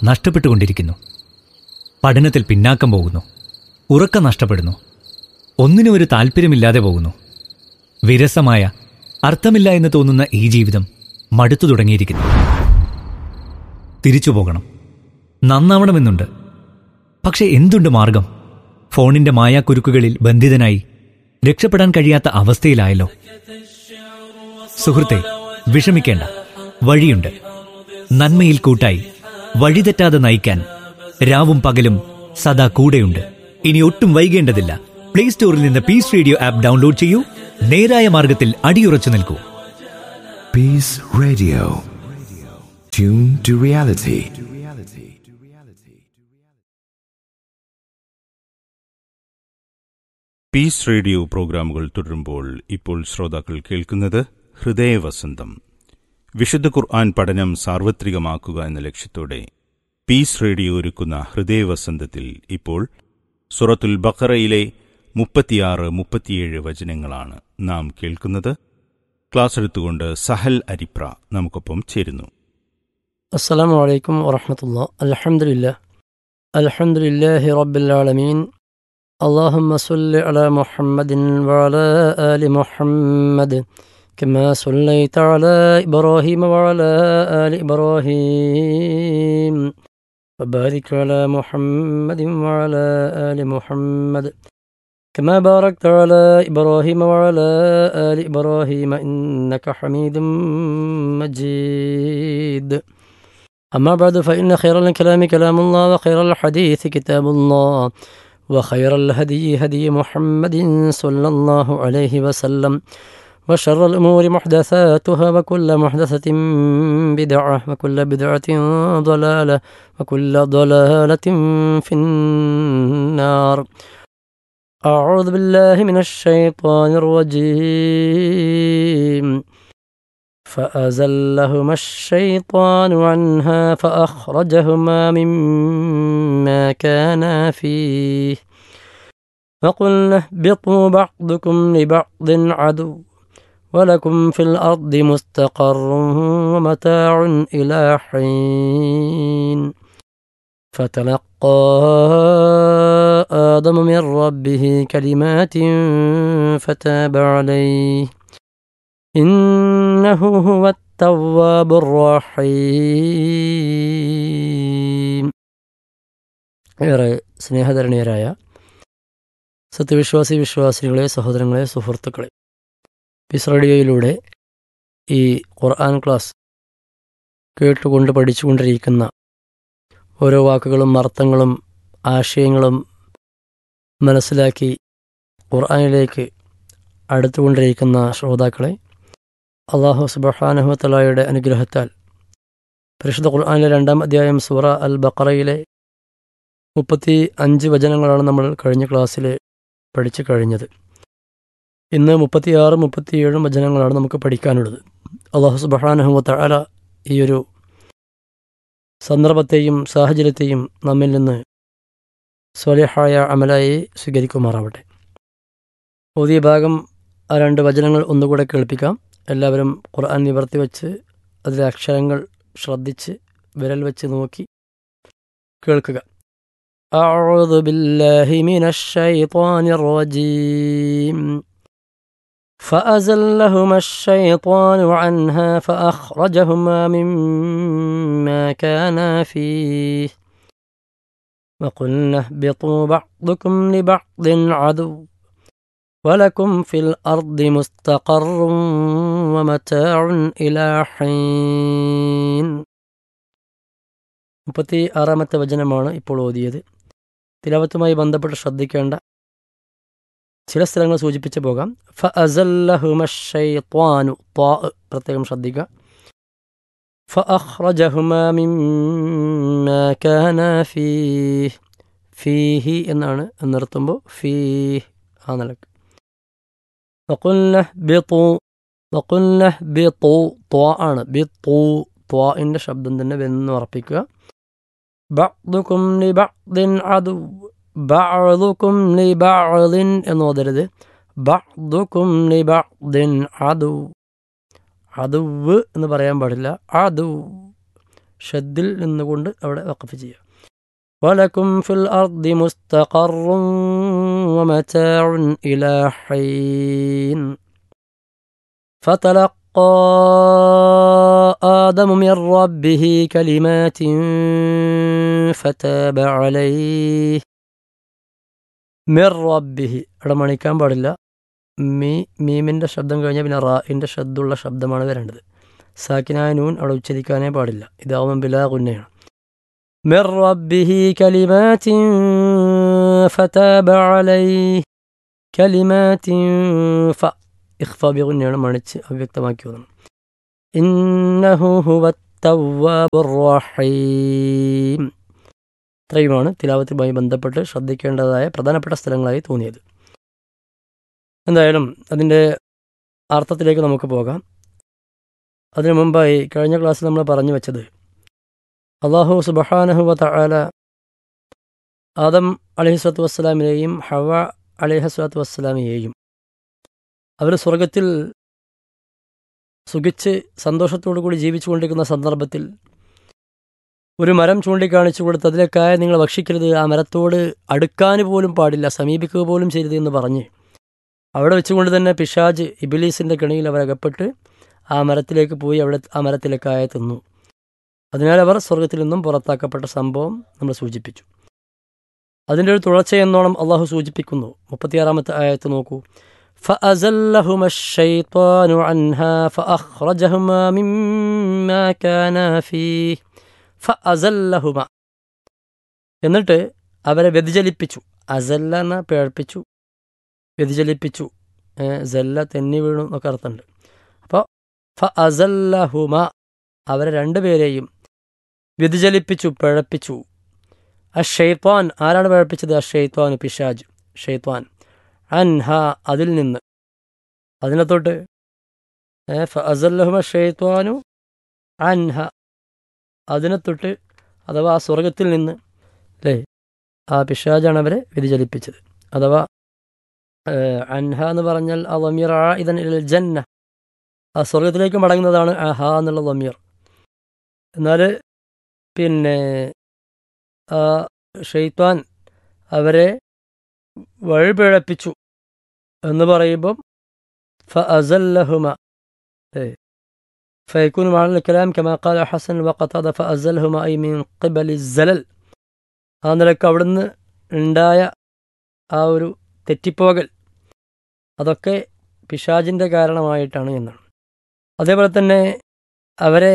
നഷ്ടപ്പെട്ടുകൊണ്ടിരിക്കുന്നു പഠനത്തിൽ പിന്നാക്കം പോകുന്നു ഉറക്കം നഷ്ടപ്പെടുന്നു ഒന്നിനും ഒരു താല്പര്യമില്ലാതെ പോകുന്നു വിരസമായ അർത്ഥമില്ല എന്ന് തോന്നുന്ന ഈ ജീവിതം മടുത്തു തുടങ്ങിയിരിക്കുന്നു തിരിച്ചു പോകണം നന്നാവണമെന്നുണ്ട് പക്ഷെ എന്തുണ്ട് മാർഗം ഫോണിന്റെ മായാക്കുരുക്കുകളിൽ ബന്ധിതനായി രക്ഷപ്പെടാൻ കഴിയാത്ത അവസ്ഥയിലായല്ലോ സുഹൃത്തെ വിഷമിക്കേണ്ട വഴിയുണ്ട് നന്മയിൽ കൂട്ടായി വഴിതെറ്റാതെ നയിക്കാൻ രാവും പകലും സദാ കൂടെയുണ്ട് ഇനി ഒട്ടും വൈകേണ്ടതില്ല പ്ലേ സ്റ്റോറിൽ നിന്ന് പീസ് റേഡിയോ ആപ്പ് ഡൗൺലോഡ് ചെയ്യൂ നേരായ മാർഗത്തിൽ അടിയുറച്ചു നിൽക്കൂ Peace Radio. Tune to reality. Peace radio പ്രോഗ്രാമുകൾ തുടരുമ്പോൾ ഇപ്പോൾ ശ്രോതാക്കൾ കേൾക്കുന്നത് ഹൃദയവസന്തം വിശുദ്ധ ഖുർആൻ പഠനം സാർവത്രികമാക്കുക എന്ന ലക്ഷ്യത്തോടെ പീസ് റേഡിയോ ഒരുക്കുന്ന ഹൃദയവസന്തത്തിൽ ഇപ്പോൾ സുറത്തുൽ ബഖറയിലെ മുപ്പത്തിയാറ് മുപ്പത്തിയേഴ് വചനങ്ങളാണ് നാം കേൾക്കുന്നത് ക്ലാസ് എടുത്തുകൊണ്ട് സഹൽ അരിപ്ര നമുക്കൊപ്പം ചേരുന്നു السلام عليكم ورحمة الله الحمد لله الحمد لله رب العالمين اللهم صل على محمد وعلى آل محمد كما صليت على إبراهيم وعلى آل إبراهيم وبارك على محمد وعلى آل محمد كما باركت على إبراهيم وعلى آل إبراهيم إنك حميد مجيد أما بعد فإن خير الكلام كلام الله وخير الحديث كتاب الله وخير الهدي هدي محمد صلى الله عليه وسلم وشر الأمور محدثاتها وكل محدثة بدعة وكل بدعة ضلالة وكل ضلالة في النار أعوذ بالله من الشيطان الرجيم فأزلهما الشيطان عنها فأخرجهما مما كانا فيه وقلنا اهبطوا بعضكم لبعض عدو ولكم في الأرض مستقر ومتاع إلى حين فتلقى آدم من ربه كلمات فتاب عليه إنه هو التواب الرحيم ഏറെ സ്നേഹധരണീയരായ സത്യവിശ്വാസി വിശ്വാസികളെ സഹോദരങ്ങളെ സുഹൃത്തുക്കളെ പിസ് റേഡിയോയിലൂടെ ഈ ഖുർആൻ ക്ലാസ് കേട്ടുകൊണ്ട് പഠിച്ചുകൊണ്ടിരിക്കുന്ന ഓരോ വാക്കുകളും അർത്ഥങ്ങളും ആശയങ്ങളും മനസ്സിലാക്കി ഖുർആനിലേക്ക് അടുത്തുകൊണ്ടിരിക്കുന്ന ശ്രോതാക്കളെ അള്ളാഹു സുബഹാനഹുത്തലായുടെ അനുഗ്രഹത്താൽ പരിശുദ്ധ ഖുർആാനിലെ രണ്ടാം അധ്യായം സൂറ അൽ ബക്കറയിലെ മുപ്പത്തി അഞ്ച് വചനങ്ങളാണ് നമ്മൾ കഴിഞ്ഞ ക്ലാസ്സിൽ പഠിച്ചു കഴിഞ്ഞത് ഇന്ന് മുപ്പത്തിയാറ് മുപ്പത്തിയേഴും വചനങ്ങളാണ് നമുക്ക് പഠിക്കാനുള്ളത് അള്ളാഹു സുബഹാനഹുത്തല ഈ ഒരു സന്ദർഭത്തെയും സാഹചര്യത്തെയും നമ്മിൽ നിന്ന് സ്വലേഹായ അമലായി സ്വീകരിക്കുമാറാവട്ടെ പുതിയ ഭാഗം ആ രണ്ട് വചനങ്ങൾ ഒന്നുകൂടെ കേൾപ്പിക്കാം എല്ലാവരും ഖുർആൻ നിവർത്തി വെച്ച് അതിലെ അക്ഷരങ്ങൾ ശ്രദ്ധിച്ച് വിരൽ വെച്ച് നോക്കി കേൾക്കുക أعوذ بالله من الشيطان الرجيم فأزلهما الشيطان عنها فأخرجهما مما كانا فيه وقلنا اهبطوا بعضكم لبعض عدو ولكم في الأرض مستقر ومتاع إلى حين മുപ്പത്തി ആറാമത്തെ വചനമാണ് ഇപ്പോൾ ഓതിയത് തിലവത്തുമായി ബന്ധപ്പെട്ട് ശ്രദ്ധിക്കേണ്ട ചില സ്ഥലങ്ങൾ സൂചിപ്പിച്ച് പോകാം ഫ അസല്ലഹുമു പ്രത്യേകം ശ്രദ്ധിക്കുക ഫ അഹ്റജഹുമാ മിമ്മാ കാന ഫീഹ് ഫീഹി എന്നാണ് നിർത്തുമ്പോൾ ഫീഹ് ആ നിലക്ക് വഖുൽന ബിതു വഖുൽന ബിതു ത്വാ ആണ് ബിതു ത്വാഇൻ്റെ ശബ്ദം തന്നെ വെന്ന് ഉറപ്പിക്കുക ബഅ്ദുകും ലിബഅ്ദിൻ അദു ബഅ്ദുകും ലിബഅ്ദിൻ എന്ന് ഓതരുത് ബഅ്ദുകും ലിബഅ്ദിൻ അദു അദുവ് എന്ന് പറയാൻ പാടില്ല അദു ഷദ്ദിൽ നിന്നുകൊണ്ട് അവിടെ വഖഫ് ചെയ്യുക ولكم في الأرض مستقر ومتاع إلى حين فتلقى آدم من ربه كلمات فتاب عليه من ربه ഇവിടെ മണിക്കാൻ പാടില്ല മീ മീമിൻ്റെ ശബ്ദം കഴിഞ്ഞാൽ പിന്നെ റാഇൻ്റെ ശബ്ദമുള്ള ശബ്ദമാണ് വരേണ്ടത് സാക്കിനായ നൂൻ അവിടെ ഉച്ചരിക്കാനേ പാടില്ല ഇതാവുമ്പം ബിലാ കുന്നയാണ് من ربه كلمات فتاب عليه كلمات ف ഇഖ്ഫ ബിഗുന്നയാണ് മണിച്ച് അവ്യക്തമാക്കി വന്നു ഇന്നഹു ഹുവ തവ്വാബുർ റഹീം ഇത്രയുമാണ് തിലാവത്തുമായി ബന്ധപ്പെട്ട് ശ്രദ്ധിക്കേണ്ടതായ പ്രധാനപ്പെട്ട സ്ഥലങ്ങളായി തോന്നിയത് എന്തായാലും അതിൻ്റെ അർത്ഥത്തിലേക്ക് നമുക്ക് പോകാം അതിനു മുമ്പായി കഴിഞ്ഞ ക്ലാസ്സിൽ നമ്മൾ പറഞ്ഞു വെച്ചത് അള്ളാഹു സുബഹാനഹുവ തആല ആദം അലഹിസ്വത്ത് വസ്സലാമിനെയും ഹവ അലഹിസ്വത്ത് വസ്സലാമിയെയും അവർ സ്വർഗത്തിൽ സുഖിച്ച് സന്തോഷത്തോടു കൂടി ജീവിച്ചുകൊണ്ടിരിക്കുന്ന സന്ദർഭത്തിൽ ഒരു മരം ചൂണ്ടിക്കാണിച്ചു കൊടുത്ത് അതിലേക്കായ നിങ്ങൾ ഭക്ഷിക്കരുത് ആ മരത്തോട് അടുക്കാൻ പോലും പാടില്ല സമീപിക്കുക പോലും ചെയ്യരുത് എന്ന് പറഞ്ഞ് അവിടെ വെച്ചുകൊണ്ട് തന്നെ പിശാജ് ഇബിലീസിൻ്റെ കെണിയിൽ അവർ അകപ്പെട്ട് ആ മരത്തിലേക്ക് പോയി അവിടെ ആ മരത്തിലേക്കായ തിന്നു അതിനാൽ അവർ സ്വർഗത്തിൽ നിന്നും പുറത്താക്കപ്പെട്ട സംഭവം നമ്മൾ സൂചിപ്പിച്ചു അതിൻ്റെ ഒരു തുടർച്ചയെന്നോണം അള്ളാഹു സൂചിപ്പിക്കുന്നു മുപ്പത്തിയാറാമത്തെ ആയത്ത് നോക്കൂ فأزلهما الشيطان عنها فأخرجهما مما كانا فيه فأزلهما എന്നിട്ട് അവരെ വ്യതിചലിപ്പിച്ചു അസല്ല എന്ന പേഴ്പ്പിച്ചു വ്യതിചലിപ്പിച്ചു ജല്ല തെന്നി വീണു എന്നൊക്കെ അർത്ഥമുണ്ട് അപ്പോൾ ഫ അസല്ലഹുമ അവരെ രണ്ടുപേരെയും വ്യതിചലിപ്പിച്ചു പിഴപ്പിച്ചു അ ഷെയ്ത്വാൻ ആരാണ് പിഴപ്പിച്ചത് അ ഷെയ്ത്വാൻ പിശാജ് ഷെയ്ത്വാൻ അൻഹ അതിൽ നിന്ന് അതിനെ തൊട്ട് അസല്ലഹുമ ഷെയ്ത്വാനു അൻഹ അതിനെ തൊട്ട് അഥവാ ആ സ്വർഗത്തിൽ നിന്ന് അല്ലേ ആ പിശാജാണ് അവരെ വ്യതിചലിപ്പിച്ചത് അഥവാ അൻഹ എന്ന് പറഞ്ഞാൽ ആ വമീർ ആ ഇതൻ ജന്ന ആ സ്വർഗത്തിലേക്ക് മടങ്ങുന്നതാണ് അഹ എന്നുള്ള വമീർ എന്നാൽ പിന്നെ ആ ഷെയ്ത്താൻ അവരെ വഴിപിഴപ്പിച്ചു എന്ന് പറയുമ്പം ഫ അസല്ലഹുമ فيكون معنى الكلام كما قال حسن وقتادة فأزلهما أي من قبل الزلل ആ നിലക്ക് അവിടുന്ന് ഉണ്ടായ ആ ഒരു തെറ്റിപ്പോകൽ അതൊക്കെ പിശാജിൻ്റെ കാരണമായിട്ടാണ് എന്നാണ് അതേപോലെ തന്നെ അവരെ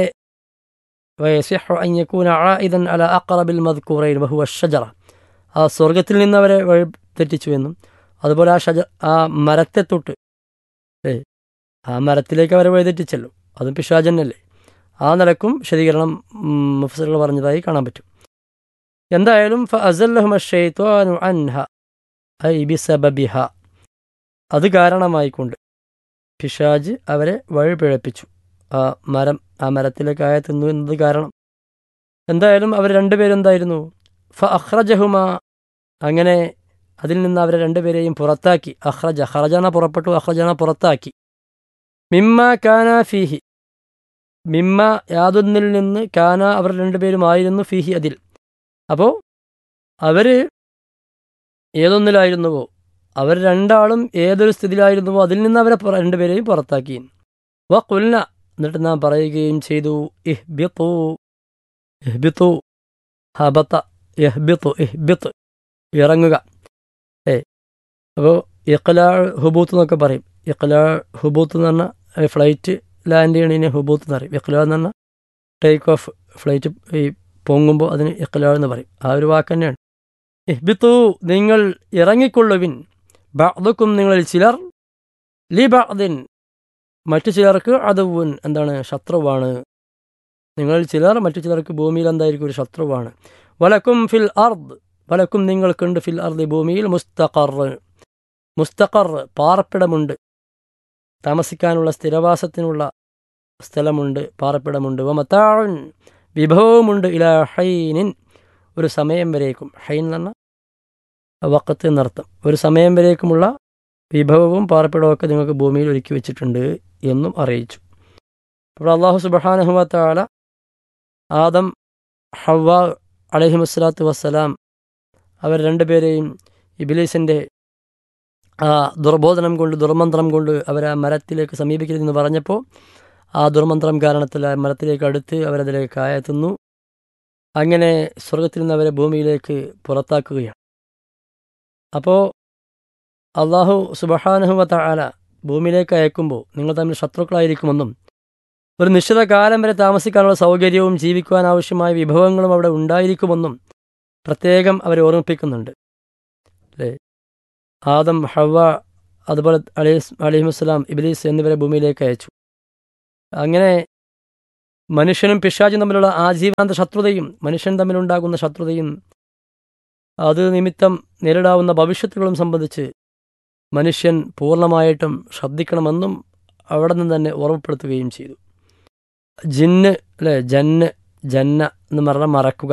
ويصح أن يكون عائدا على أقرب المذكورين وهو الشجرة ആ സ്വർഗത്തിൽ നിന്ന് അവരെ വഴി തെറ്റിച്ചു എന്നും അതുപോലെ ആ ഷജ ആ മരത്തെ തൊട്ട് ഏ ആ മരത്തിലേക്ക് അവരെ വഴിതെറ്റിച്ചല്ലോ അതും പിശാജന്നല്ലേ ആ നിലക്കും ശരീകരണം മുഫസറുകൾ പറഞ്ഞതായി കാണാൻ പറ്റും എന്തായാലും ഫ അസല്ലഹുമ ഷെയ്ത്വാനു അൻഹ ഐ ബിസബബിഹ അത് കാരണമായിക്കൊണ്ട് പിശാജ് അവരെ വഴി പിഴപ്പിച്ചു ആ മരം ആ മരത്തിലേക്കായ തിന്നു എന്നത് കാരണം എന്തായാലും അവർ രണ്ടുപേരും എന്തായിരുന്നു ഫ അഹ്റജഹുമ അങ്ങനെ അതിൽ നിന്ന് അവരെ രണ്ടുപേരെയും പുറത്താക്കി അഹ്റജ ഹറജാന പുറപ്പെട്ടു അഹ്റജാന പുറത്താക്കി മിമ്മ കാന ഫീഹി മിമ്മ യാതൊന്നിൽ നിന്ന് കാന അവർ രണ്ടുപേരുമായിരുന്നു ഫീഹി അതിൽ അപ്പോൾ അവർ ഏതൊന്നിലായിരുന്നുവോ അവർ രണ്ടാളും ഏതൊരു സ്ഥിതിയിലായിരുന്നുവോ അതിൽ നിന്ന് അവരെ രണ്ടുപേരെയും പുറത്താക്കി വ കുൽന എന്നിട്ട് നാം പറയുകയും ചെയ്തു ഇഹ്ബിത്തു ഇഹ്ബിത്തു ഹബത്ത ഇഹ്ബിത്തു ഇഹ്ബിത്ത് ഇറങ്ങുക ഏ അപ്പോൾ ഇഖ്ലാ ഹുബൂത്ത് എന്നൊക്കെ പറയും ഇഖ്ലാ ഹുബൂത്ത് എന്ന് പറഞ്ഞാൽ ഫ്ലൈറ്റ് ലാൻഡ് ചെയ്യണതിന് ഹുബൂത്ത് എന്ന് പറയും ഇഖ്ലാ എന്ന് പറഞ്ഞാൽ ടേക്ക് ഓഫ് ഫ്ലൈറ്റ് ഈ പൊങ്ങുമ്പോൾ അതിന് ഇഖ്ലാ എന്ന് പറയും ആ ഒരു വാക്ക് തന്നെയാണ് ഇഹ്ബിത്തു നിങ്ങൾ ഇറങ്ങിക്കൊള്ളുവിൻ ബഅദുക്കും നിങ്ങളിൽ ചിലർ ലി ബഅദിൻ മറ്റു ചിലർക്ക് അദവുൻ എന്താണ് ശത്രുവാണ് നിങ്ങൾ ചിലർ മറ്റു ചിലർക്ക് ഭൂമിയിൽ എന്തായിരിക്കും ഒരു ശത്രുവാണ് വലക്കും ഫിൽ അർദ് വലക്കും നിങ്ങൾക്കുണ്ട് ഫിൽ അർദ് ഭൂമിയിൽ മുസ്തഖർ മുസ്തഖർ പാർപ്പിടമുണ്ട് താമസിക്കാനുള്ള സ്ഥിരവാസത്തിനുള്ള സ്ഥലമുണ്ട് പാർപ്പിടമുണ്ട് വമത്താഴൻ വിഭവമുണ്ട് ഇല ഹൈനിൻ ഒരു സമയം വരേക്കും ഹൈൻ എന്ന് പറഞ്ഞാൽ വക്കത്ത് എന്നർത്ഥം ഒരു സമയം വരേക്കുമുള്ള വിഭവവും പാർപ്പിടവും ഒക്കെ നിങ്ങൾക്ക് ഭൂമിയിൽ ഒരുക്കി വെച്ചിട്ടുണ്ട് എന്നും അറിയിച്ചു അപ്പോൾ അള്ളാഹു സുബഹാനഹുമത്താല ആദം ഹവ്വ അലഹിമസ്ലാത്തു വസ്സലാം അവർ രണ്ടുപേരെയും ഇബിലീസിൻ്റെ ആ ദുർബോധനം കൊണ്ട് ദുർമന്ത്രം കൊണ്ട് അവർ ആ മരത്തിലേക്ക് സമീപിക്കരുതെന്ന് പറഞ്ഞപ്പോൾ ആ ദുർമന്ത്രം കാരണത്തിൽ ആ മരത്തിലേക്ക് അടുത്ത് അവരതിലേക്ക് കായെത്തുന്നു അങ്ങനെ സ്വർഗത്തിൽ നിന്ന് അവരെ ഭൂമിയിലേക്ക് പുറത്താക്കുകയാണ് അപ്പോൾ അള്ളാഹു സുബഹാനുഹുവ താല ഭൂമിയിലേക്ക് അയക്കുമ്പോൾ നിങ്ങൾ തമ്മിൽ ശത്രുക്കളായിരിക്കുമെന്നും ഒരു നിശ്ചിത കാലം വരെ താമസിക്കാനുള്ള സൗകര്യവും ജീവിക്കുവാൻ ആവശ്യമായ വിഭവങ്ങളും അവിടെ ഉണ്ടായിരിക്കുമെന്നും പ്രത്യേകം അവരെ ഓർമ്മിപ്പിക്കുന്നുണ്ട് അല്ലേ ആദം ഹവ അതുപോലെ അലീസ് അലിഹിമുസ്ലാം ഇബ്ലീസ് എന്നിവരെ ഭൂമിയിലേക്ക് അയച്ചു അങ്ങനെ മനുഷ്യനും പിശാചും തമ്മിലുള്ള ആജീവനാന്ത ശത്രുതയും മനുഷ്യൻ തമ്മിലുണ്ടാകുന്ന ശത്രുതയും അത് നിമിത്തം നേരിടാവുന്ന ഭവിഷ്യത്തുകളും സംബന്ധിച്ച് മനുഷ്യൻ പൂർണ്ണമായിട്ടും ശ്രദ്ധിക്കണമെന്നും അവിടെ നിന്ന് തന്നെ ഓർമ്മപ്പെടുത്തുകയും ചെയ്തു ജിന്ന് അല്ലേ ജന്ന് ജന്ന എന്ന് പറഞ്ഞാൽ മറക്കുക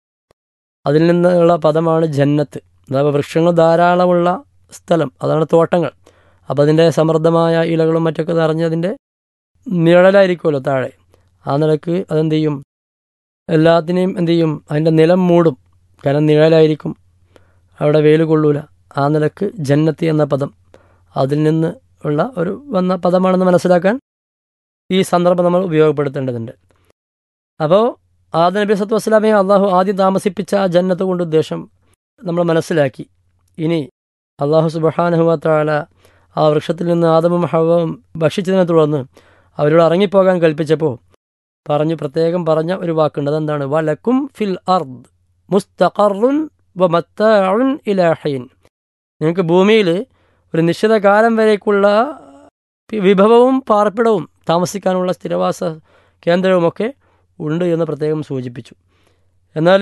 അതിൽ നിന്നുള്ള പദമാണ് ജന്നത്ത് അതായത് വൃക്ഷങ്ങൾ ധാരാളമുള്ള സ്ഥലം അതാണ് തോട്ടങ്ങൾ അപ്പോൾ അതിൻ്റെ സമൃദ്ധമായ ഇലകളും മറ്റൊക്കെ നിറഞ്ഞതിൻ്റെ നിഴലായിരിക്കുമല്ലോ താഴെ ആ നിലക്ക് അതെന്ത് ചെയ്യും എല്ലാത്തിനെയും എന്ത് ചെയ്യും അതിൻ്റെ നിലം മൂടും കാരണം നിഴലായിരിക്കും അവിടെ വെയിൽ കൊള്ളൂല ആ നിലക്ക് ജന്നത്തി എന്ന പദം അതിൽ നിന്ന് ഉള്ള ഒരു വന്ന പദമാണെന്ന് മനസ്സിലാക്കാൻ ഈ സന്ദർഭം നമ്മൾ ഉപയോഗപ്പെടുത്തേണ്ടതുണ്ട് അപ്പോൾ ആദ നബി സത്തു വസ്സലാമയെ അള്ളാഹു ആദ്യം താമസിപ്പിച്ച ആ ജന്നത്ത് കൊണ്ട് ഉദ്ദേശം നമ്മൾ മനസ്സിലാക്കി ഇനി അള്ളാഹു സുബഹാനുഹുവാല ആ വൃക്ഷത്തിൽ നിന്ന് ആദമും ഹവവും ഭക്ഷിച്ചതിനെ തുടർന്ന് അവരോട് ഇറങ്ങിപ്പോകാൻ കൽപ്പിച്ചപ്പോൾ പറഞ്ഞു പ്രത്യേകം പറഞ്ഞ ഒരു വാക്കുണ്ട് അതെന്താണ് വലക്കും ഫിൽ അർദ് മുസ്തഖറുൻ വ മത്താഉൻ ഇലാഹീൻ നിങ്ങൾക്ക് ഭൂമിയിൽ ഒരു നിശ്ചിത കാലം വരേക്കുള്ള വിഭവവും പാർപ്പിടവും താമസിക്കാനുള്ള സ്ഥിരവാസ കേന്ദ്രവുമൊക്കെ ഉണ്ട് എന്ന് പ്രത്യേകം സൂചിപ്പിച്ചു എന്നാൽ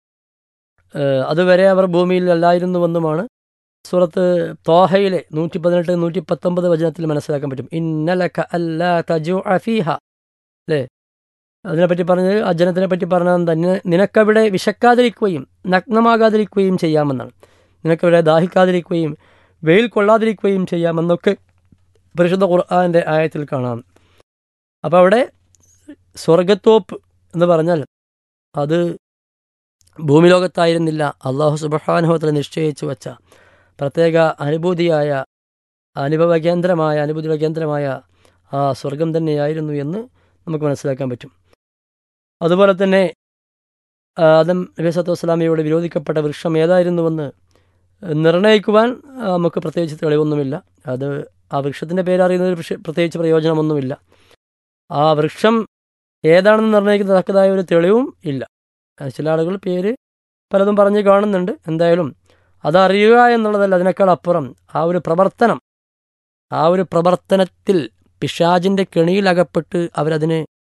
അതുവരെ അവർ ഭൂമിയിൽ അല്ലായിരുന്നുവെന്നുമാണ് സൂറത്ത് തോഹയിലെ നൂറ്റി പതിനെട്ട് നൂറ്റി പത്തൊമ്പത് വചനത്തിൽ മനസ്സിലാക്കാൻ പറ്റും ഇന്നലക്ക അല്ലാ തജു അഫീഹ അല്ലേ അതിനെപ്പറ്റി പറഞ്ഞത് ആ ജനത്തിനെ പറ്റി പറഞ്ഞത് തന്നെ നിനക്കവിടെ വിശക്കാതിരിക്കുകയും നഗ്നമാകാതിരിക്കുകയും ചെയ്യാമെന്നാണ് നിനക്കവിടെ ദാഹിക്കാതിരിക്കുകയും വെയിൽ കൊള്ളാതിരിക്കുകയും ചെയ്യാമെന്നൊക്കെ പരിശുദ്ധ ഖുർആാൻ്റെ ആയത്തിൽ കാണാം അപ്പോൾ അവിടെ സ്വർഗത്തോപ്പ് എന്ന് പറഞ്ഞാൽ അത് ഭൂമിലോകത്തായിരുന്നില്ല അള്ളാഹു സുബഹാനുഭവത്തിൽ നിശ്ചയിച്ചു വച്ച പ്രത്യേക അനുഭൂതിയായ അനുഭവ കേന്ദ്രമായ അനുഭൂതിയുടെ കേന്ദ്രമായ ആ സ്വർഗം തന്നെയായിരുന്നു എന്ന് നമുക്ക് മനസ്സിലാക്കാൻ പറ്റും അതുപോലെ തന്നെ ആദം നബി സത്തു വസ്സലാമയോട് വിരോധിക്കപ്പെട്ട വൃക്ഷം ഏതായിരുന്നുവെന്ന് നിർണ്ണയിക്കുവാൻ നമുക്ക് പ്രത്യേകിച്ച് തെളിവൊന്നുമില്ല അത് ആ വൃക്ഷത്തിൻ്റെ പേരറിയുന്നതിൽ പ്രത്യേകിച്ച് പ്രയോജനമൊന്നുമില്ല ആ വൃക്ഷം ഏതാണെന്ന് നിർണ്ണയിക്കുന്ന തക്കതായ ഒരു തെളിവും ഇല്ല ചില ആളുകൾ പേര് പലതും പറഞ്ഞ് കാണുന്നുണ്ട് എന്തായാലും അതറിയുക എന്നുള്ളതല്ല അതിനേക്കാൾ അപ്പുറം ആ ഒരു പ്രവർത്തനം ആ ഒരു പ്രവർത്തനത്തിൽ പിശാജിൻ്റെ കെണിയിലകപ്പെട്ട് അവരതിന്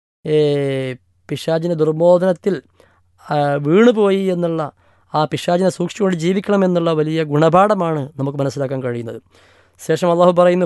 പിശാജിൻ്റെ ദുർബോധനത്തിൽ വീണുപോയി എന്നുള്ള ആ പിശാജിനെ സൂക്ഷിച്ചുകൊണ്ട് ജീവിക്കണം എന്നുള്ള വലിയ ഗുണപാഠമാണ് നമുക്ക് മനസ്സിലാക്കാൻ കഴിയുന്നത് ശേഷം അള്ളാഹു പറയുന്നു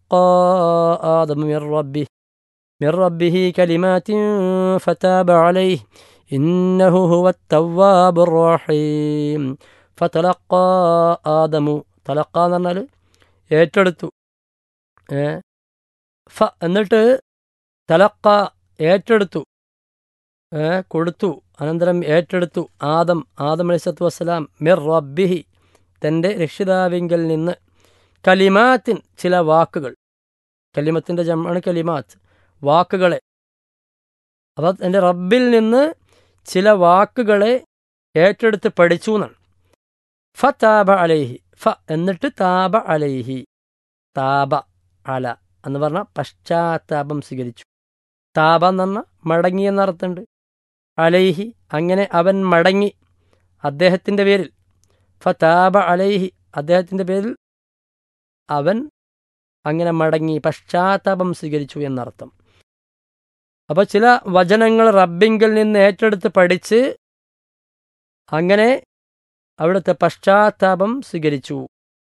ഫത്തലബി من ربه كلمات فتاب عليه إنه هو التواب الرحيم فتلقى آدم തലക്ക എന്ന് പറഞ്ഞാൽ ഏറ്റെടുത്തു ഏ ഫ എന്നിട്ട് തലക്ക ഏറ്റെടുത്തു ഏ കൊടുത്തു അനന്തരം ഏറ്റെടുത്തു ആദം ആദം അലിസത്തു വസ്സലാം മിർ റബ്ബിഹി തൻ്റെ രക്ഷിതാവിങ്കൽ നിന്ന് കലിമാത്തിൻ ചില വാക്കുകൾ കലിമത്തിൻ്റെ ജമാണ് കലിമാത്ത് വാക്കുകളെ അപ്പോൾ എൻ്റെ റബ്ബിൽ നിന്ന് ചില വാക്കുകളെ ഏറ്റെടുത്ത് പഠിച്ചു എന്നാണ് ഫ താബ അലൈഹി ഫ എന്നിട്ട് താബ അലൈഹി താബ അല എന്ന് പറഞ്ഞാൽ പശ്ചാത്താപം സ്വീകരിച്ചു താബ എന്ന് പറഞ്ഞാൽ മടങ്ങി എന്നർത്ഥമുണ്ട് അലൈഹി അങ്ങനെ അവൻ മടങ്ങി അദ്ദേഹത്തിൻ്റെ പേരിൽ ഫ താബ അലൈഹി അദ്ദേഹത്തിൻ്റെ പേരിൽ അവൻ അങ്ങനെ മടങ്ങി പശ്ചാത്താപം സ്വീകരിച്ചു എന്നർത്ഥം അപ്പോൾ ചില വചനങ്ങൾ റബ്ബിങ്കിൽ നിന്ന് ഏറ്റെടുത്ത് പഠിച്ച് അങ്ങനെ അവിടുത്തെ പശ്ചാത്താപം സ്വീകരിച്ചു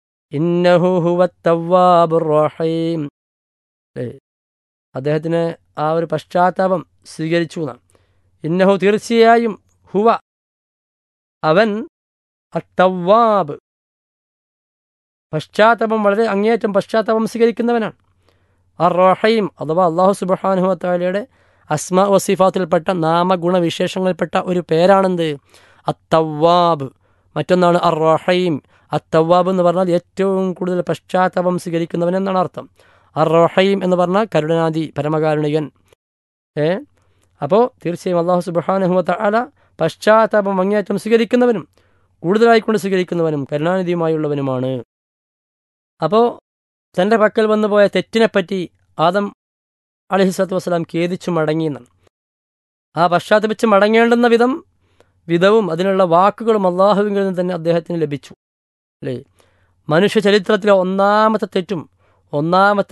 ഇന്നഹുഹുവത്തവാബുറഹീം അദ്ദേഹത്തിന് ആ ഒരു പശ്ചാത്താപം സ്വീകരിച്ചു എന്നാണ് ഇന്നഹു തീർച്ചയായും ഹുവ അവൻ അത്തവാബ് പശ്ചാത്താപം വളരെ അങ്ങേയറ്റം പശ്ചാത്താപം സ്വീകരിക്കുന്നവനാണ് ആ റോഹയും അഥവാ അള്ളാഹു സുബാനുഹത്താലയുടെ അസ്മ വസിഫാത്തിൽപ്പെട്ട നാമഗുണവിശേഷങ്ങളിൽപ്പെട്ട ഒരു പേരാണെന്ത് അത്തവാബ് മറ്റൊന്നാണ് അർ റഹീം അത്തവാബ് എന്ന് പറഞ്ഞാൽ ഏറ്റവും കൂടുതൽ പശ്ചാത്താപം സ്വീകരിക്കുന്നവൻ എന്നാണ് അർത്ഥം അർ റഹീം എന്ന് പറഞ്ഞാൽ കരുണാതി പരമകാരുണികൻ ഏ അപ്പോൾ തീർച്ചയായും അള്ളാഹു സുബാനുഹമത്ത അല പശ്ചാത്താപം അങ്ങേയറ്റം സ്വീകരിക്കുന്നവനും കൂടുതലായിക്കൊണ്ട് സ്വീകരിക്കുന്നവനും കരുണാനിധിയുമായുള്ളവനുമാണ് അപ്പോൾ തൻ്റെ പക്കൽ വന്നു പോയ തെറ്റിനെപ്പറ്റി ആദം അലഹിസ്വത്ത് വസ്സലാം ഖേദിച്ചു മടങ്ങിയെന്നാണ് ആ പശ്ചാത്തപിച്ച് മടങ്ങേണ്ടുന്ന വിധം വിധവും അതിനുള്ള വാക്കുകളും അള്ളാഹുവിൽ നിന്ന് തന്നെ അദ്ദേഹത്തിന് ലഭിച്ചു അല്ലേ മനുഷ്യ ചരിത്രത്തിലെ ഒന്നാമത്തെ തെറ്റും ഒന്നാമത്തെ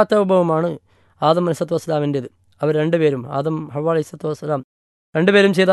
പശ്ചാത്തലവുമാണ് ആദം അലിസത്ത് വസ്സലാമിൻ്റേത് അവർ രണ്ടുപേരും ആദം ഹവ അലിസത്ത് വസ്സലാം രണ്ടുപേരും ചെയ്ത